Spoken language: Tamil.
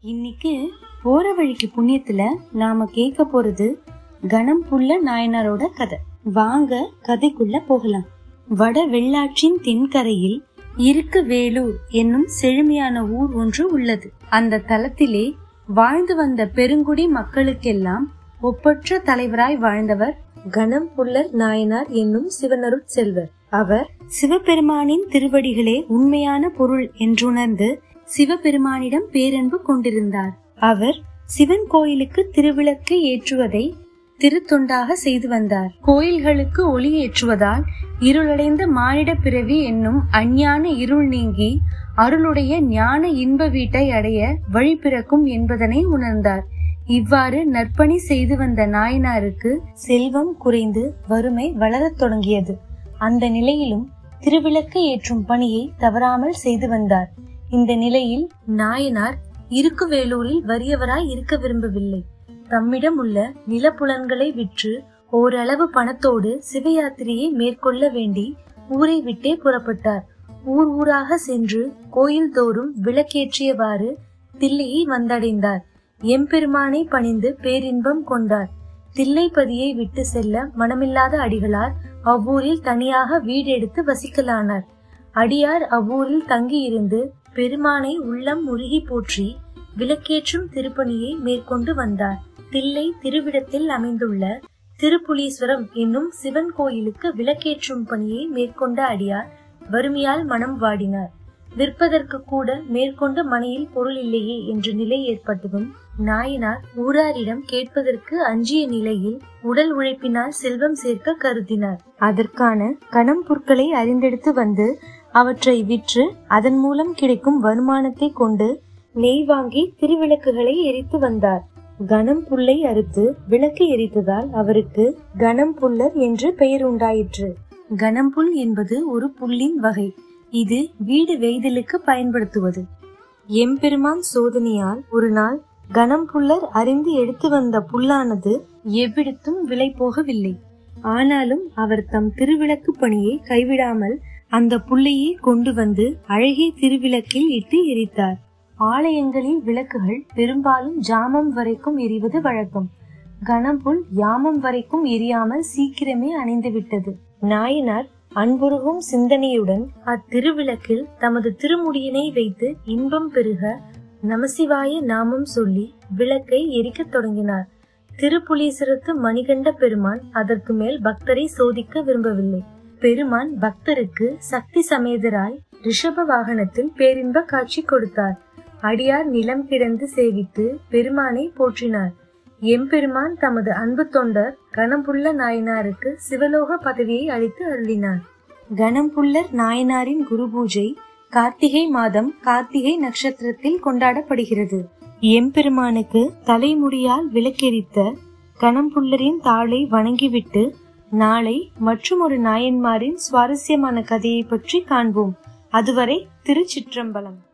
இன்னைக்கு போற வழிக்கு புண்ணியத்துல நாம கேட்க போறது கணம் புள்ள நாயனாரோட கதை வாங்க கதைக்குள்ள போகலாம் வட வெள்ளாற்றின் தென்கரையில் இருக்கு வேலூர் என்னும் செழுமையான ஊர் ஒன்று உள்ளது அந்த தலத்திலே வாழ்ந்து வந்த பெருங்குடி மக்களுக்கெல்லாம் ஒப்பற்ற தலைவராய் வாழ்ந்தவர் கணம் புல்லர் நாயனார் என்னும் சிவனருட் செல்வர் அவர் சிவபெருமானின் திருவடிகளே உண்மையான பொருள் என்றுணர்ந்து சிவபெருமானிடம் பேரன்பு கொண்டிருந்தார் அவர் சிவன் கோயிலுக்கு திருவிளக்கு ஏற்றுவதை திருத்தொண்டாக செய்து வந்தார் கோயில்களுக்கு ஒளி ஏற்றுவதால் இருளடைந்த மானிட பிறவி என்னும் அஞ்ஞான இருள் நீங்கி அருளுடைய ஞான இன்ப வீட்டை அடைய வழி பிறக்கும் என்பதனை உணர்ந்தார் இவ்வாறு நற்பணி செய்து வந்த நாயனாருக்கு செல்வம் குறைந்து வறுமை வளரத் தொடங்கியது அந்த நிலையிலும் திருவிளக்கு ஏற்றும் பணியை தவறாமல் செய்து வந்தார் இந்த நிலையில் நாயனார் இருக்கு வேலூரில் வறியவராய் இருக்க விரும்பவில்லை தம்மிடம் உள்ள நிலப்புலன்களை விற்று ஓரளவு பணத்தோடு சிவ யாத்திரையை மேற்கொள்ள வேண்டி ஊரை விட்டே புறப்பட்டார் ஊர் ஊராக சென்று கோயில் தோறும் விளக்கேற்றியவாறு தில்லையை வந்தடைந்தார் எம்பெருமானை பணிந்து பேரின்பம் கொண்டார் தில்லைப்பதியை விட்டு செல்ல மனமில்லாத அடிகளார் அவ்வூரில் தனியாக வீடெடுத்து வசிக்கலானார் அடியார் அவ்வூரில் தங்கியிருந்து பெருமானை உள்ளம் உருகி போற்றி விளக்கேற்றும் திருப்பணியை மேற்கொண்டு வந்தார் தில்லை திருவிடத்தில் அமைந்துள்ள திருப்புலீஸ்வரம் என்னும் சிவன் கோயிலுக்கு விளக்கேற்றும் பணியை மேற்கொண்ட அடியார் வறுமையால் மனம் வாடினார் விற்பதற்கு கூட மேற்கொண்ட மனையில் பொருள் இல்லையே என்ற நிலை ஏற்பட்டதும் நாயனார் ஊராரிடம் கேட்பதற்கு அஞ்சிய நிலையில் உடல் உழைப்பினால் செல்வம் சேர்க்க கருதினார் அதற்கான கணம் பொருட்களை அறிந்தெடுத்து வந்து அவற்றை விற்று அதன் மூலம் கிடைக்கும் வருமானத்தை கொண்டு நெய் வாங்கி திருவிளக்குகளை எரித்து வந்தார் கணம் புல்லை அறுத்து விளக்கு எரித்ததால் அவருக்கு கணம் புல்லர் என்று பெயர் உண்டாயிற்று கணம்புல் என்பது ஒரு புல்லின் வகை இது வீடு வெய்தலுக்கு பயன்படுத்துவது எம்பெருமான் சோதனையால் ஒரு நாள் கணம் புல்லர் அறிந்து எடுத்து வந்த புல்லானது எவ்விடத்தும் விலை போகவில்லை ஆனாலும் அவர் தம் திருவிளக்கு பணியை கைவிடாமல் அந்த புல்லையே கொண்டு வந்து அழகிய திருவிளக்கில் இட்டு எரித்தார் ஆலயங்களில் விளக்குகள் பெரும்பாலும் ஜாமம் வரைக்கும் எரிவது வழக்கம் கணம்புல் யாமம் வரைக்கும் எரியாமல் சீக்கிரமே அணைந்துவிட்டது நாயனார் அன்புருகும் சிந்தனையுடன் அத்திருவிளக்கில் தமது திருமுடியினை வைத்து இன்பம் பெருக நமசிவாய நாமம் சொல்லி விளக்கை எரிக்கத் தொடங்கினார் திருப்புலீசரத்து மணிகண்ட பெருமான் அதற்கு மேல் பக்தரை சோதிக்க விரும்பவில்லை பெருமான் பக்தருக்கு சக்தி சமேதராய் ரிஷப வாகனத்தில் பேரின்ப காட்சி கொடுத்தார் அடியார் நிலம் கிடந்து சேவித்து பெருமானை போற்றினார் எம்பெருமான் தமது அன்பு தொண்டர் கணம்புள்ள நாயனாருக்கு சிவலோக பதவியை அளித்து அருளினார் கணம்புள்ளர் நாயனாரின் குரு பூஜை கார்த்திகை மாதம் கார்த்திகை நட்சத்திரத்தில் கொண்டாடப்படுகிறது எம்பெருமானுக்கு தலைமுடியால் விளக்கெரித்த கணம்புள்ளரின் தாளை வணங்கிவிட்டு நாளை மற்றும் ஒரு நாயன்மாரின் சுவாரஸ்யமான கதையை பற்றி காண்போம் அதுவரை திருச்சிற்றம்பலம்